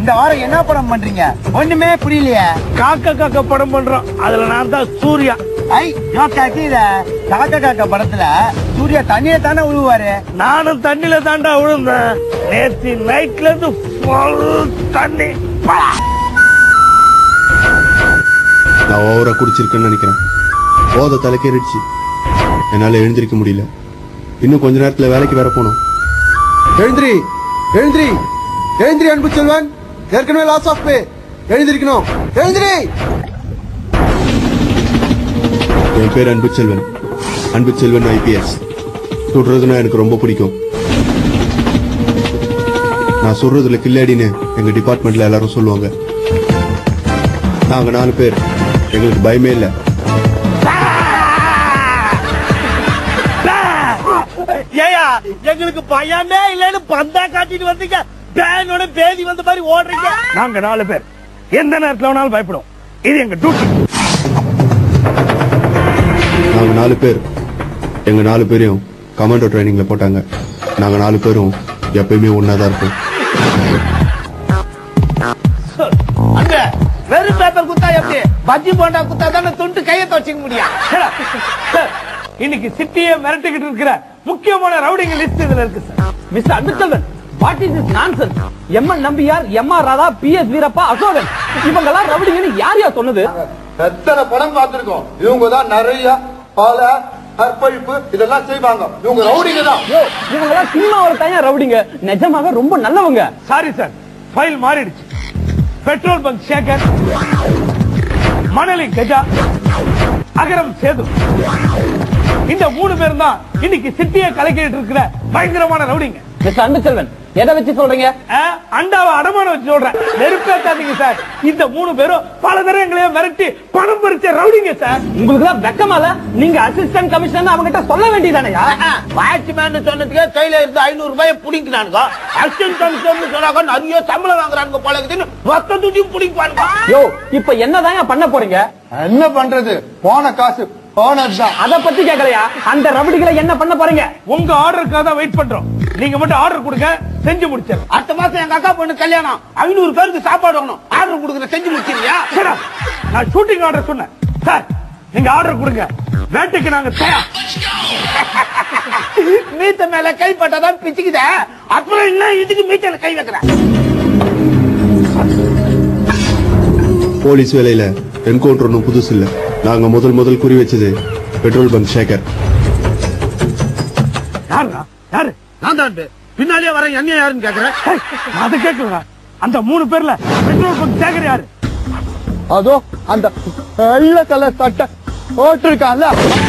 இந்த வாரம் என்ன படம் பண்றீங்க ஒண்ணுமே புரியலையே காக்க காக்க படம் பண்றோம் அதுல நான் தான் சூர்யா ஐ யோ கேக்கீத காக்கா காக்கா படத்துல சூர்யா தண்ணியை தானே உழுவாரு நானும் தண்ணில தாண்டா விழுந்தேன் நேத்து நைட்ல இருந்து full தண்ணி நான் ஓவரா குடிச்சிருக்கேன்னு நினைக்கிறேன் போத தலைக்கேறிடுச்சு என்னால எழுந்திருக்க முடியல இன்னும் கொஞ்ச நேரத்துல வேலைக்கு வேற போகணும் எழுந்திரி எழுந்திரி எழுந்திரி அன்பு செல்வன் ஏற்கனவே லாஸ் ஆஃப் பே எழுந்திருக்கணும் எழுந்திரி என் பேர் அன்பு செல்வன் அன்பு செல்வன் ஐபிஎஸ் சுடுறதுன்னா எனக்கு ரொம்ப பிடிக்கும் நான் சுடுறதுல கில்லாடின்னு எங்க டிபார்ட்மெண்ட்ல எல்லாரும் சொல்லுவாங்க நாங்க நாலு பேர் எங்களுக்கு பயமே இல்லை ஏயா எங்களுக்கு பையனே இல்லைன்னு பந்தா காட்டிட்டு வந்தீங்க பேனோட பேதி வந்த மாதிரி ஓடுறீங்க நாங்க நாலு பேர் எந்த நேரத்துல வேணாலும் பயப்படும் இது எங்க டியூட்டி நாங்க நாலு பேர் எங்க நாலு பேரையும் கமாண்டோ ட்ரைனிங்ல போட்டாங்க நாங்க நாலு பேரும் எப்பயுமே ஒன்னாதான் இருப்போம் அங்க வெறும் பேப்பர் குத்தா எப்படி பஜ்ஜி போண்டா குத்தா தானே துண்டு கையை துவச்சிக்க முடியும் இன்னைக்கு சிட்டியை மிரட்டிக்கிட்டு இருக்கிற முக்கியமான ரவுடிங்க லிஸ்ட் இதுல இருக்கு sir mister Anbuchelvan what is is nonsense M N Nambiar M R Radha P S Veerappa Asokan இவங்கெல்லாம் ரவுடிங்கன்னு யார் யார் சொன்னது எத்தனை படம் பார்த்திருக்கோம் இவங்க தான் நிறைய பல கற்பழிப்பு இதெல்லாம் செய்வாங்க இவங்க ரவுடிங்க தான் யோ இவங்கெல்லாம் சினிமாவில் தனியா ரவுடிங்க நிஜமாக ரொம்ப நல்லவங்க சாரி சார் ஃபைல் மாறிடுச்சு பெட்ரோல் பங்க் சேகர் மணலி கஜா அகரம் சேது இந்த மூணு பேரும் தான் இன்னைக்கு சிட்டியை கலக்கிட்டு இருக்கிற பயங்கரமான ரவுடிங்க மிஸ்டர் அன்புச்செல்வன் எதை வச்சு சொல்றீங்க ஆ, அண்டாவை அடமான வச்சு சொல்றேன் நெருப்பேத்தாதீங்க சார் இந்த மூணு பேரும் பல தடவை எங்களையே மிரட்டி பணம் பறிச்ச ரவுடிங்க சார் உங்களுக்கு எல்லாம் வெக்கமால நீங்க அசிஸ்டன்ட் கமிஷனர் அவங்க கிட்ட சொல்ல வேண்டியதானயா வாட்ச்மேன் சொன்னதுக்கே கையில இருந்து ஐநூறு ரூபாய் புடிங்கினானுங்க அசிஸ்டன்ட் கமிஷன் சொன்னாங்க நிறைய சம்பளம் வாங்குறானுங்க பழகுதுன்னு மொத்த துட்டியும் புடிப்பானுங்க யோ இப்ப என்னதான் பண்ண போறீங்க என்ன பண்றது போன காசு போனதுதான் அத பத்தி கேட்கலையா அந்த ரவுடிகளை என்ன பண்ண போறீங்க உங்க ஆர்டருக்காக தான் வெயிட் பண்றோம் நீங்க மட்டும் ஆர்டர் கொடுங்க செஞ்சு முடிச்சிடறேன் அடுத்த மாசம் எங்க அக்கா பொண்ணு கல்யாணம் ஐநூறு பேருக்கு சாப்பாடு வாங்கணும் ஆர்டர் கொடுக்குற செஞ்சு முடிச்சிருக்கியா நான் ஷூட்டிங் ஆர்டர் சொன்னேன் சார் நீங்க ஆர்டர் கொடுங்க வேட்டைக்கு நாங்க தயார் மீத்த மேல கை பட்டாதான் பிச்சுக்குத அப்புறம் என்ன இதுக்கு மீத்தல கை வைக்கிறேன் போலீஸ் வேலையில என்கவுண்டர் ஒன்றும் புதுசு இல்ல நாங்க முதல் முதல் குறி வச்சது பெட்ரோல் பங்க் ஷேகர் யாருடா யாரு நான் தான் பின்னாலே வர என்ன யாருன்னு கேக்குறேன் அது கேட்கல அந்த மூணு பேர்ல பெட்ரோல் பங்க் சேகர் யாரு அதோ அந்த வெள்ளை கலர் சட்டை போட்டிருக்கான்ல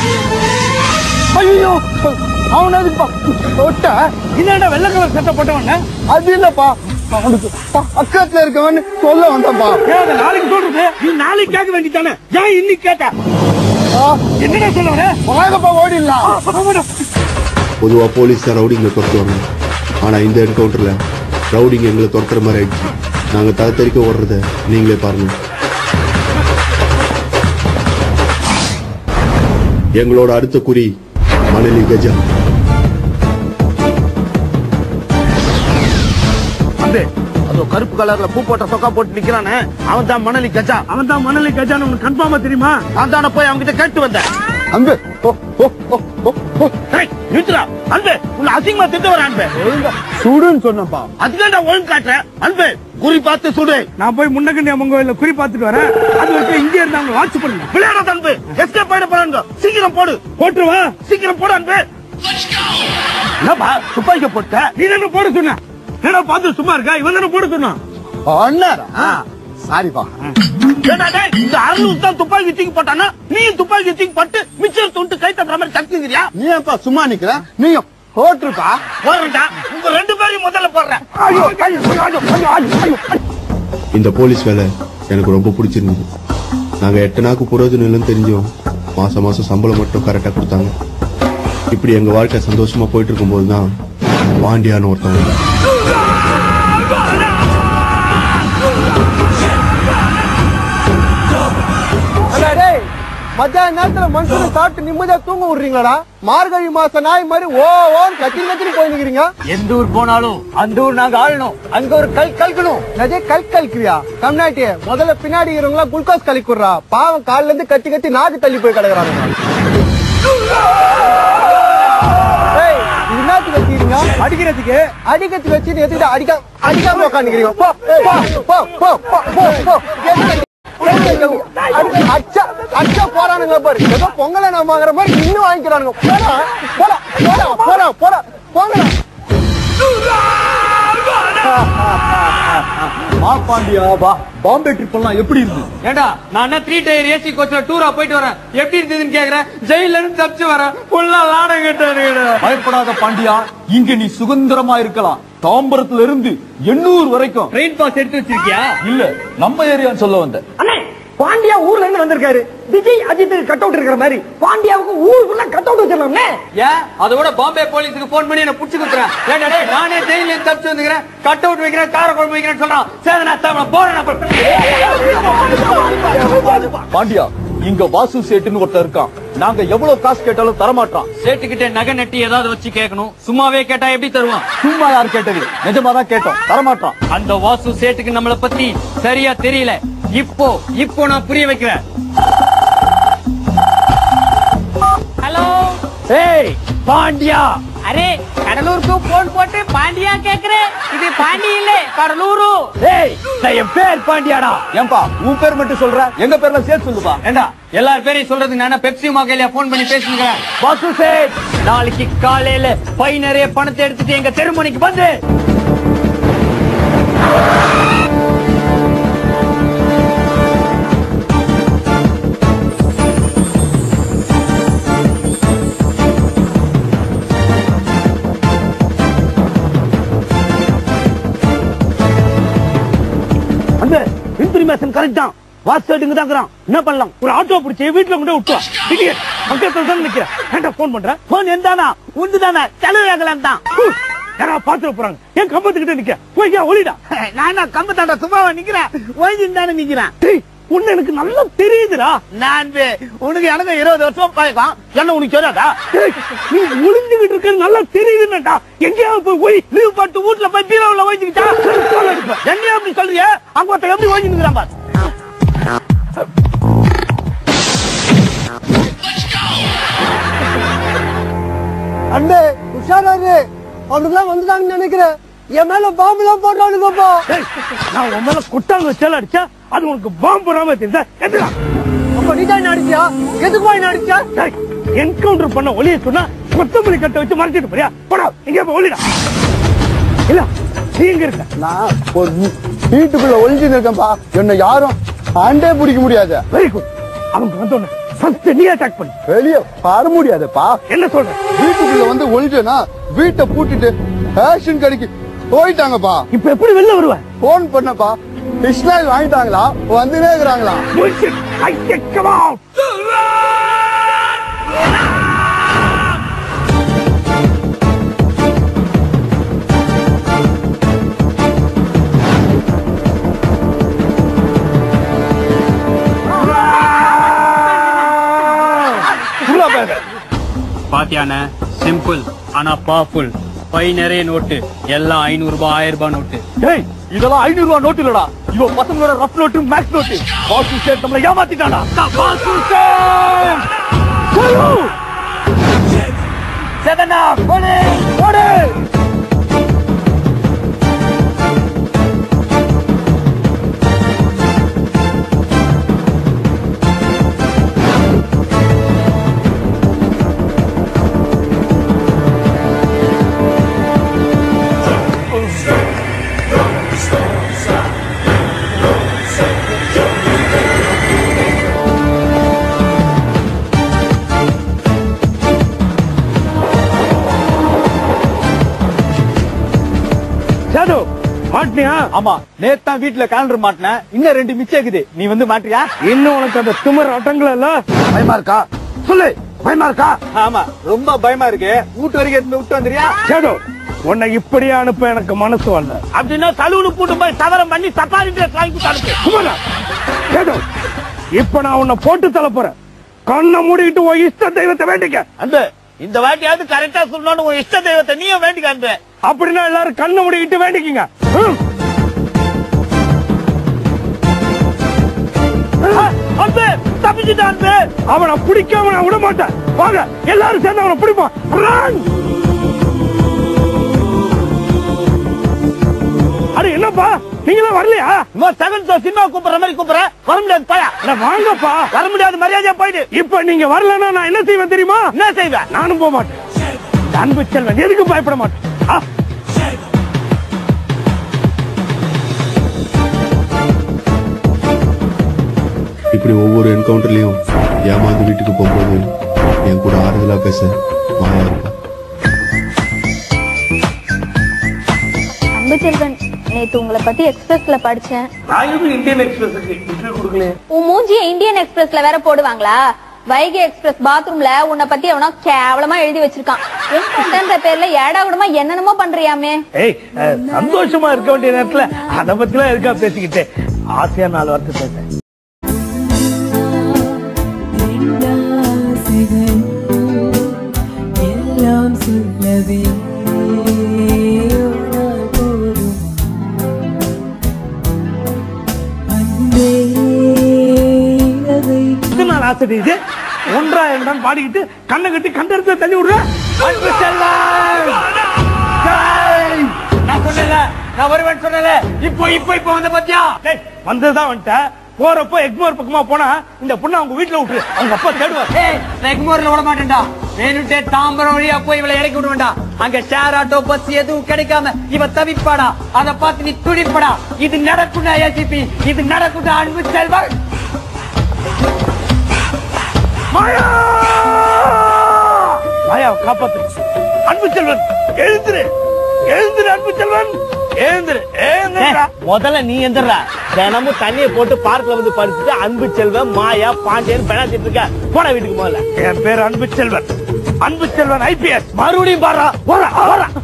ஐயோ அவனது தொட்ட என்னடா வெள்ளை கலர் சட்டை போட்டவன அது இல்லப்பா அவனுக்கு பக்கத்துல இருக்கவன்னு சொல்ல வந்தப்பா ஏன் அதை நாளைக்கு சொல்றது நீ நாளைக்கு கேட்க வேண்டியதானே ஏன் இன்னைக்கு கேட்ட என்னடா சொல்ல வர வாங்கப்பா ஓடிடலாம் பொதுவா போலீஸ் தான் ரவுடிங்களை துரத்துவாங்க ஆனா இந்த என்கவுண்டர்ல ரவுடிங்க எங்களை துரத்துற மாதிரி ஆயிடுச்சு நாங்க தலை தெறிக்க ஓடுறத நீங்களே பாருங்க எங்களோட அடுத்த குறி மணலி கஜா வந்து அதோ கருப்பு கலர்ல பூ போட்ட சொக்கா போட்டு நிக்கிறானே அவன் தான் மணலி கஜா அவன் தான் மணலி கஜான்னு உனக்கு கன்ஃபார்மா தெரியுமா நான் தானே போய் அவங்க கிட்ட கேட்டு வந்தேன் அன்பு ஓ ஓ ஓ ஓ ஓ ஏய், நிறுத்துடா அன்பு உன்னை அசிங்கமா திட்டு வர அன்பு சுடுன்னு சொன்னப்பா அதுதான் நான் ஒழுங்கு காட்டுறேன் அன்பு குறி பார்த்து சுடு நான் போய் முன்னகண்டி அம்மன் கோயில்ல குறி பார்த்துட்டு வரேன் அது வரைக்கும் இங்கே இருந்து அவங்க வாட்ச் பண்ணுங்க விளையாட அன்பு எஸ்கேப் ஆயிட போறாங்க சீக்கிரம் போடு போட்டுருவா சீக்கிரம் போடு அன்பு என்னப்பா துப்பாக்கி போட்ட நீ தானே போட சொன்ன என்ன பார்த்து சும்மா இருக்கா இவன் தானே போட சொன்னான் அண்ணா சாரிப்பா ஏண்டா டேய், இந்த அறுநூறு தான் துப்பாக்கி தூக்கி போட்டானா நீயும் துப்பாக்கி தூக்கி போட்டு மிச்சர் துண்டு கை தட்டுற மாதிரி தக்குங்கிறியா நீ ஏன்பா சும்மா நிக்கிற நீயும் போட்டிருப்பா போறேன்டா உங்க ரெண்டு பேரையும் முதல்ல போடுறேன் ஐயோ ஐயோ ஐயோ ஐயோ ஐயோ ஐயோ இந்த போலீஸ் வேலை எனக்கு ரொம்ப பிடிச்சிருந்தது நாங்க எட்டு நாக்கு புரோஜனம் இல்லைன்னு தெரிஞ்சோம் மாசம் மாசம் சம்பளம் மட்டும் கரெக்டா கொடுத்தாங்க இப்படி எங்க வாழ்க்கை சந்தோஷமா போயிட்டு இருக்கும்போது தான் பாண்டியான்னு ஒருத்தவங்க வந்தாங்க. மத்தியான நேரத்துல மனுஷனை சாப்பிட்டு நிம்மதியா தூங்க விடுறீங்களாடா மார்கழி மாச நாய் மாதிரி ஓ ஓன்னு கத்தி கத்திரி போய் நிக்கிறீங்க எந்த ஊர் போனாலும் அந்த ஊர் நாங்க ஆளணும் அங்க ஒரு கல் கல்கணும் அதே கல் கழிக்கிறியா கம்னாட்டி முதல்ல பின்னாடி இருக்கிறவங்களா குளுக்கோஸ் கழிக்குறா பாவம் கால்ல இருந்து கத்தி கத்தி நாக்கு தள்ளி போய் கிடக்குறாங்க ஏய், இது என்னத்துக்கு வச்சிருக்கீங்க அடிக்கிறதுக்கு அடிக்கத்து வச்சுட்டு எதுக்கிட்ட அடிக்க அடிக்காம உட்காந்துக்கிறீங்க போ போ போ போ போ போ போ எதுக்கு? எதுக்கு? அடிக்க- அடிச்சா அடிச்சா போறானுங்க பாரு ஏதோ பொங்கலை நம்ம வாங்குற மாதிரி இன்னும் வாங்கிக்கிறானுங்க போடா போடா போடா போடா போடா போங்கடா மா பாண்டியா வா பாம்பே ட்ரிப் எல்லாம் எப்படி இருந்து ஏண்டா நான் த்ரீ டயர் ஏசி கோச்ல டூரா போயிட்டு வரேன் எப்படி இருந்ததுன்னு கேக்குறேன் ஜெயில இருந்து தப்பிச்சு வரேன் ஃபுல்லா லாடம் கட்டானுங்கடா பயப்படாத பாண்டியா இங்க நீ சுதந்திரமா இருக்கலாம் தாம்பரத்துல இருந்து எண்ணூர் வரைக்கும் ட்ரெயின் பாஸ் எடுத்து வச்சிருக்கியா இல்ல நம்ம ஏரியான்னு சொல்ல வந்த அண்ணே பாண்டியா ஊர்ல இருந்து வந்திருக்காரு விஜய் அஜித் கட் அவுட் இருக்கிற மாதிரி பாண்டியாவுக்கு ஊருக்குள்ள கட் அவுட் வச்சிடலாம்னே ஏன் அதோட பாம்பே போலீஸுக்கு போன் பண்ணி என்ன புடிச்சு குத்துறேன் ஏண்டா டேய் நானே ஜெயில இருந்து தப்பிச்சு வந்துக்கிறேன் கட் அவுட் வைக்கிறேன் கார குழம்பு வைக்கிறேன்னு சொல்றான் சரி நான் தவளை போறேன் அப்புறம். பாண்டியா இங்க வாசு சேட்டுன்னு ஒருத்தர் இருக்கான் நாங்க எவ்வளவு காசு கேட்டாலும் தரமாட்டான் சேட்டுக்கிட்ட நகை நட்டி ஏதாவது வச்சு கேட்கணும் சும்மாவே கேட்டா எப்படி தருவான் சும்மா யார் கேட்டது நிஜமா தான் கேட்டோம் தரமாட்டான் அந்த வாசு சேட்டுக்கு நம்மள பத்தி சரியா தெரியல இப்போ இப்போ நான் புரிய வைக்கிறேன் ஹலோ ஏய் பாண்டியா அரே கடலூருக்கு போன் போட்டு பாண்டியா கேக்குறேன் இது பாண்டி இல்ல கடலூரு ஏய் நான் என் பேர் பாண்டியாடா ஏன்பா உன் பேர் மட்டும் சொல்ற எங்க பேர்ல சேர்த்து சொல்லுப்பா ஏண்டா எல்லார் பேரையும் சொல்றதுக்கு நான் பெப்சி மகையில போன் பண்ணி பேசுகிறேன் வாசு சேட் நாளைக்கு காலையில பை நிறைய பணத்தை எடுத்துட்டு எங்க தெருமணிக்கு வந்து அந்த இன்ஃபர்மேஷன் கரெக்ட் தான் வாட்ஸ்அப் தான் இருக்கிறான். என்ன பண்ணலாம் ஒரு ஆட்டோ பிடிச்சி வீட்டுல கொண்டு விட்டுவா இடியட் பக்கத்துல தான் நிக்கிறேன் ஏன்டா போன் பண்ற போன் எந்தானா உந்து தானே செலவாகலாம் தான் யாரா பாத்துட போறாங்க ஏன் கம்பத்துக்கிட்ட நிக்க போய் ஒளிடா நான் என்ன கம்பத்தாண்டா சும்மாவா நிக்கிறேன் ஒழிஞ்சு தானே நிக்கிறேன் டேய் உன்ன எனக்கு நல்லா தெரியுதுடா நான் உனக்கு எனக்கு இருபது வருஷம் பழக்கம் என்ன உனக்கு தெரியாதா டேய், நீ ஒளிஞ்சுகிட்டு இருக்க நல்லா தெரியுதுன்னடா எங்கேயாவது போய் போய் லீவ் போட்டு வீட்டுல போய் பீரோல ஒழிஞ்சுக்கிட்டா என்ன அப்படி சொல்றிய அங்க ஒருத்தன் எப்படி ஒழிஞ்சு நிக்கிறான் பாரு அண்ணே உஷாராரு அவனுக்குலாம் வந்துட்டாங்கன்னு நினைக்கிறேன் என் மேல பாம்பு எல்லாம் போட்டானுங்கப்பா டேய், நான் உன் மேல குட்டாங்க வச்சால அடிச்சா அது உனக்கு பாம்பு போடாம தெரிஞ்சா எதுடா அப்ப நீ தான் அடிச்சியா எதுக்கு போய் அடிச்சா என்கவுண்டர் பண்ண ஒளிய சொன்னா கொத்தமல்லி கட்ட வச்சு மறைச்சிட்டு போறியா போடா எங்க போய் ஒளிடா இல்ல நீ எங்க இருக்க நான் ஒரு வீ- வீட்டுக்குள்ள ஒளிஞ்சு இருக்கேன்பா என்ன யாரும் ஆண்டே பிடிக்க முடியாது வெரி குட் அவங்க வந்தோடனே ஃபர்ஸ்ட் நீ அட்டாக் பண்ணு வெளியே வர முடியாதுப்பா என்ன சொல்ற வீட்டுக்குள்ள வந்து ஒளிஞ்சேனா வீட்டை பூட்டிட்டு ரேஷன் கடைக்கு போயிட்டாங்கப்பா இப்ப எப்படி வெளில வருவ போன் பண்ணப்பா இஸ்லாயில் வாங்கிட்டாங்களா வந்துனே இருக்கிறாங்களா Bullshit. I said, come on. பாத்தியான சிம்பிள் ஆனா பவர்ஃபுல் பை நிறைய நோட்டு எல்லாம் ஐநூறு ரூபாய் ஆயிரம் ரூபாய் நோட்டு டேய் இதெல்லாம் ஐநூறு ரூபாய் நோட்டு இல்லடா இவன் பசங்களோட rough note maths note boss சேட் நம்மள ஏமாத்திட்டானா பாசு சேட் சொல்லு செவனா போடு போடு ஜாது மாட்டினியா ஆமா நேத்தான் வீட்டுல கேலண்டர் மாட்டினேன் இன்னும் ரெண்டு மிச்சம் இருக்குது நீ வந்து மாட்டியா இன்னும் உனக்கு அந்த திமிர் அட்டங்கள இல்ல பயமா இருக்கா சொல்லு பயமா இருக்கா ஆமா ரொம்ப பயமா இருக்கு வீட்டு வரைக்கும் எடுத்து விட்டு வந்துறியா ஜாது உன்னை இப்படியே அனுப்ப எனக்கு மனசு வரல அப்படின்னா சலூனு கூட்டு போய் சவரம் பண்ணி சப்பாரி ட்ரெஸ் வாங்கி கொடுத்து அனுப்பு சும்மா ஜாது இப்ப நான் உன்னை போட்டு தள்ள போறேன் கண்ணை மூடிக்கிட்டு உன் இஷ்ட தெய்வத்தை வேண்டிக்க அன்பு இந்த வாட்டியாவது கரெக்டா சொல்லணும்னு உன் இஷ்ட தெய்வத்தை நீயும் வேண்டிக்க அன்பு அப்படின்னா எல்லாரும் கண்ணை மூடிக்கிட்டு வேண்டிக்கிங்க ம். ஆ, அன்பு தப்பிச்சுட்ட அன்பு அவனை பிடிக்காம நான் விட மாட்டேன் வாங்க எல்லாரும் சேர்ந்து அவனை பிடிப்போம் Run! அட என்னப்பா நீங்களும் வரலையா செகண்ட் ஷோ சினிமா கூப்பிடுற மாதிரி கூப்பிடுற வர முடியாது பாயா அட வாங்கப்பா வர முடியாது மரியாதையா போயிடு இப்ப நீங்க வரலன்னா நான் என்ன செய்வேன் தெரியுமா என்ன செய்வேன் நானும் போக மாட்டேன் அன்பு செல்வன் எதுக்கு பயப்பட மாட்டேன் ஆ, இப்படி ஒவ்வொரு என்கவுண்டர்லயும் ஏமாந்து வீட்டுக்கு போகும்போது என் கூட ஆறுதலா பேச மாயா இருக்கா அன்பு செல்வன் நேத்து உங்களை பத்தி எக்ஸ்பிரஸ்ல படிச்சேன் நான் எதுவும் இந்தியன் எக்ஸ்பிரஸுக்கு இன்டர்வியூ கொடுக்கல உன் மூஞ்சிய இந்தியன் எக்ஸ்பிரஸ்ல வேற போடுவாங்களா வைகை எக்ஸ்பிரஸ் பாத்ரூம்ல உன்னை பத்தி அவனா கேவலமா எழுதி வச்சிருக்கான் என்கவுண்டர்ன்ற பேர்ல ஏடா கூடமா என்னென்னமோ பண்றியாமே ஏய் அஹ், சந்தோஷமா இருக்க வேண்டிய நேரத்துல அத பத்தி எல்லாம் இருக்கா பேசிக்கிட்டு ஆசையா நாலு வார்த்தை பேச ஆசைகள் எல்லாம் சொல்லவே ஒரு நாள் போதும் அன்பே இரவை இது நாள் ஆசை இது ஒன்றா இரண்டாம் பாடிக்கிட்டு கண்ணை கட்டி கண்டெடுத்து தள்ளி விடுற அன்பு செல்வன் ஜெய்! நான் சொன்னேன்ல நான் வருவேன் சொன்னேன்ல இப்போ இப்போ இப்போ வந்த பத்தியா டேய், வந்ததுதான் வந்துட்டேன் போறப்போ எக்மோர் பக்கமா போனா இந்த பொண்ணு அவங்க வீட்டுல விட்டுரு அவங்க அப்பா தேடுவார் ஏய் ரெக்மோர்ல விட மாட்டேன்டா வேணுட்டே தாம்பரம் வழியா போய் இவளை இறக்கி விட வேண்டாம் அங்க ஷேர் ஆட்டோ பஸ் எதுவும் கிடைக்காம இவ தவிப்பாடா அத பார்த்து நீ துடிப்படா இது நடக்கும்டா ஏசிபி இது நடக்கும்டா அன்பு செல்வன் மாயா மாயாவை காப்பாத்து அன்பு செல்வன் எழுந்துரு எழுந்துரு அன்பு செல்வன் எழுந்துரு எழுந்துருடா. முதல்ல நீ எந்திரா தினமும் தண்ணியை போட்டு பார்க்ல வந்து படுத்துட்டு அன்பு செல்வன் மாயா பாண்டியன் பெணாத்திட்டு இருக்க போட வீட்டுக்கு முதல்ல என் பேர் அன்பு செல்வன் அன்பு செல்வன் ஐபிஎஸ் மறுபடியும் பாரா வர வர